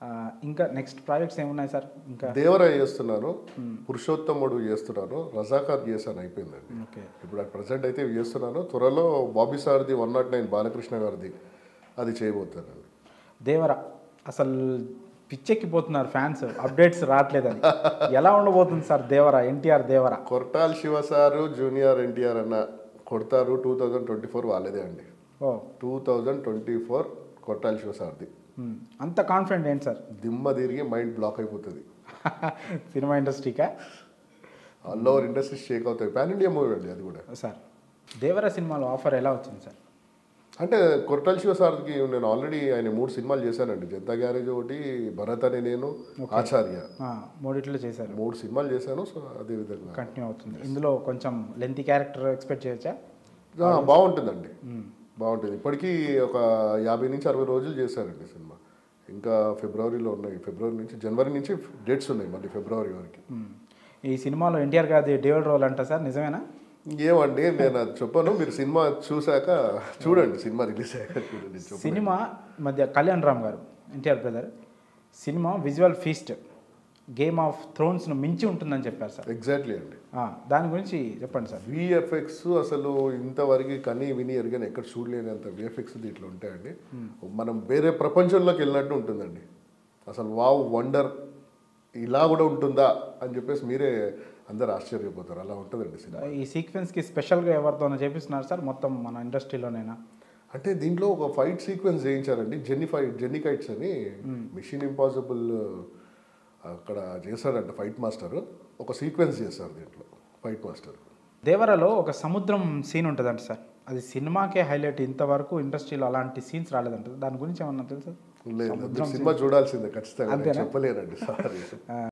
ఆ, ఇంకా next projects ఏమున్నాయి సార్ ఇంకా దేవర చేస్తున్నాను పురుషోత్తముడు చేస్తున్నాను రజాకార్ చేశాను అయిపోయిందండి ఓకే ఇప్పుడు అట్ ప్రజెంట్ అయితే ఇవి చేస్తున్నాను త్వరలో బాబీ సార్ది వన్ నాట్ నైన్ బాలకృష్ణ గారిది అది చేయబోతానండి దేవర అసలు పిచ్చెక్కిపోతున్నారు ఫ్యాన్స్ అప్డేట్స్ రావట్లేదని ఎలా ఉండబోతుంది sir Devara NTR Devara Koratala Shiva sir junior NTR అన్న కొడతారు టూ థౌజండ్ ట్వంటీ ఫోర్ వాళ్ళదే అండి ఓ two thousand twenty four Koratala Shiva సార్ది ఉమ్, అంత కాన్ఫిడెంట్ ఏంటి సార్ దిమ్మ తిరిగి మైండ్ బ్లాక్ అయిపోతుంది సినిమా ఇండస్ట్రీకా ఆల్ ఓవర్ ఇండస్ట్రీ షేక్ అవుతాయి పాన్ ఇండియా మూవీ అండి అది కూడా సార్ దేవర సినిమాలో ఆఫర్ ఎలా వచ్చింది సార్ అంటే కొరటాల శివ సార్కి నేను ఆల్రెడీ ఆయన మూడు సినిమాలు చేశానండి జనతా గ్యారేజ్ ఒకటి భరత్ అని నేను ఆచార్య ఆ, మూడిట్లో చేశారు మూడు సినిమాలు చేశాను సో అదే విధంగా కంటిన్యూ అవుతుంది ఇందులో కొంచెం లెంతీ క్యారెక్టర్ ఎక్స్పెక్ట్ చేయొచ్చా ఆ, బాగుంటుందండి బాగుంటుంది ఇప్పటికీ ఒక యాభై నుంచి అరవై రోజులు చేశారండి సినిమా ఇంకా ఫిబ్రవరిలో ఉన్నాయి ఫిబ్రవరి నుంచి జనవరి నుంచి డేట్స్ ఉన్నాయి మళ్ళీ ఫిబ్రవరి వరకు ఉమ్. ఈ సినిమాలో ఎన్టీఆర్ గారి డ్యూయల్ రోల్ అంట సార్ నిజమేనా ఏమండి నేను అది చెప్పను మీరు సినిమా చూశాక చూడండి సినిమా రిలీజ్ అయ్యాక చూడండి చెప్పను. సినిమా మధ్య కళ్యాణ్ రామ్ గారు NTR brother cinema visual feast game of థ్రోన్స్ను మించి ఉంటుందని చెప్పారు సార్ ఎగ్జాక్ట్లీ అండి ఆ, దాని గురించి చెప్పండి సార్ విఎఫ్ఎక్స్ అసలు ఇంతవరకు కని విని ఎరిగిన ఎక్కడ చూడలేనంత విఎఫ్ఎక్స్ దీంట్లో ఉంటాయండి మనం వేరే ప్రపంచంలోకి వెళ్ళినట్టు ఉంటుందండి అసలు వావ్ వండర్ ఇలా కూడా ఉంటుందా అని చెప్పేసి మీరే అందరు ఆశ్చర్యపోతారు అలా ఉంటుందండి సినిమా ఈ సీక్వెన్స్కి స్పెషల్గా ఎవరితోనో చేపిస్తున్నారు సార్ మొత్తం మన ఇండస్ట్రీలోనైనా అంటే దీంట్లో ఒక ఫైట్ సీక్వెన్స్ చేయించారండి జెన్నీ ఫైట్ జెన్నీ కైట్స్ అని మిషన్ ఇంపాసిబుల్ అక్కడ చేశాడంట ఫైట్ మాస్టర్ ఒక సీక్వెన్స్ చేశారు దీంట్లో ఫైట్ మాస్టర్ దేవరలో ఒక సముద్రం సీన్ ఉంటుందంట సార్ అది సినిమాకే హైలైట్ ఇంతవరకు ఇండస్ట్రీలో అలాంటి సీన్స్ రాలేదంట దాని గురించి ఏమన్నా తెలుసా లేదు సినిమా చూడాల్సిందే ఖచ్చితంగా నేను చెప్పలేనండి సారీ